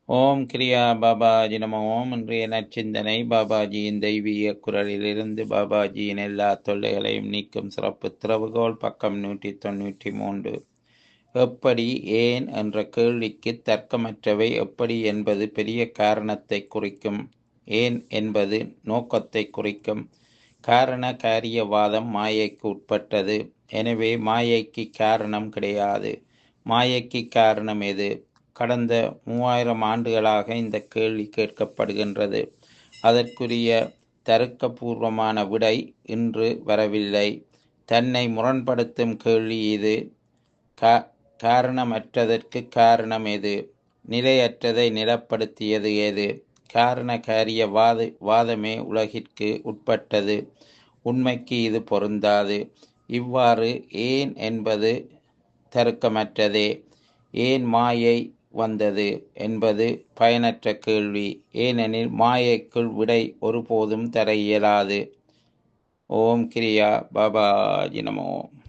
ஓம் கிரியா பாபாஜி நம ஓம் இன்றைய நற்சிந்தனை பாபாஜியின் தெய்வீக குரலிலிருந்து பாபாஜியின் எல்லா தொல்லைகளையும் நீக்கும் சிறப்பு திறவுகோல் பக்கம் நூற்றி தொண்ணூற்றி மூன்று எப்படி ஏன் என்ற கேள்விக்கு தர்க்கமற்றவை எப்படி என்பது பெரிய காரணத்தை குறிக்கும் ஏன் என்பது நோக்கத்தை குறிக்கும் காரண காரியவாதம் மாயைக்கு உட்பட்டது எனவே மாயைக்கு காரணம் கிடையாது மாயைக்கு காரணம் எது கடந்த மூவாயிரம் ஆண்டுகளாக இந்த கேள்வி கேட்கப்படுகின்றது அதற்குரிய தருக்கபூர்வமான விடை இன்று வரவில்லை தன்னை முரண்படுத்தும் கேள்வி இது கா காரணமற்றதற்கு காரணம் எது நிலையற்றதை நிலப்படுத்தியது எது காரண காரிய வாத வாதமே உலகிற்கு உட்பட்டது உண்மைக்கு இது பொருந்தாது இவ்வாறு ஏன் என்பது தருக்கமற்றதே ஏன் மாயை வந்தது என்பது பயனற்ற கேள்வி ஏனெனில் மாயைக்குள் விடை ஒருபோதும் தர இயலாது ஓம் கிரியா பாபாஜி நமோ